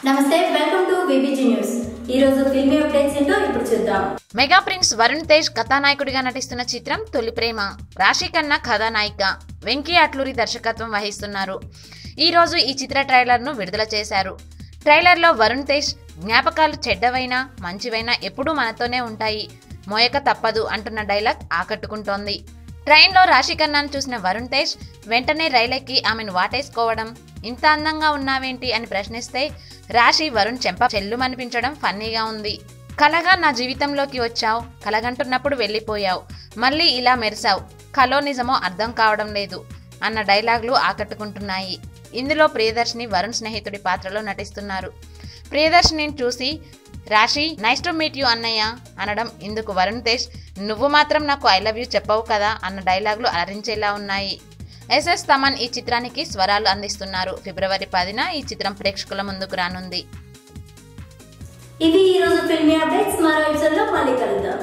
నమస్తే welcome to BBG news ఈ రోజు ఫిల్మీ అప్డేట్స్ ఏంటో ఇప్పుడు చూద్దాం మెగా ప్రిన్స్ వరుణ్ తేజ్ కథానాయకుడిగా నటిస్తున్న చిత్రం తొలి ప్రేమ రాశి ఖన్నా కథానాయిక వెంకీ అట్లూరి దర్శకత్వం వహిస్తున్నారు ఈ రోజు ఈ చిత్ర ట్రైలర్ను విడుదల చేశారు ట్రైలర్లో వరుణ్ తేజ్ జ్ఞాపకాలు చెడ్డవైనా మంచివైనా ఎప్పుడూ మనతోనే ఉంటాయి మోయక తప్పదు అంటున్న డైలాగ్ ఆకట్టుకుంటోంది ట్రైన్లో రాశి ఖన్నాను చూసిన వరుణ్ తేజ్ వెంటనే రైలెక్కి ఆమెను వాటేసుకోవడం ఇంత అందంగా ఉన్నావేంటి అని ప్రశ్నిస్తే రాశి వరుణ్ చెంప చెల్లుమనిపించడం ఫన్నీగా ఉంది కలగా నా జీవితంలోకి వచ్చావు కలగంటున్నప్పుడు వెళ్ళిపోయావు మళ్ళీ ఇలా మెరిసావు కలో నిజమో అర్థం కావడం లేదు అన్న డైలాగులు ఆకట్టుకుంటున్నాయి ఇందులో ప్రియదర్శిని వరుణ్ స్నేహితుడి పాత్రలో నటిస్తున్నారు ప్రియదర్శిని చూసి రాశి నైస్ టు మీట్ యూ అన్నయ్య అనడం ఇందుకు వరుణ్ తేజ్ నువ్వు మాత్రం నాకు ఐ లవ్ యూ చెప్పవు కదా అన్న డైలాగులు అలరించేలా ఉన్నాయి ఎస్ఎస్ తమన్ ఈ చిత్రానికి స్వరాలు అందిస్తున్నారు ఫిబ్రవరి పదిన ఈ చిత్రం ప్రేక్షకుల ముందుకు రానుంది ఇవి ఈ రోజు ఫిల్మీ అప్డేట్స్ మరో ఎపిసోడ్ లో మళ్ళీ కలుద్దాం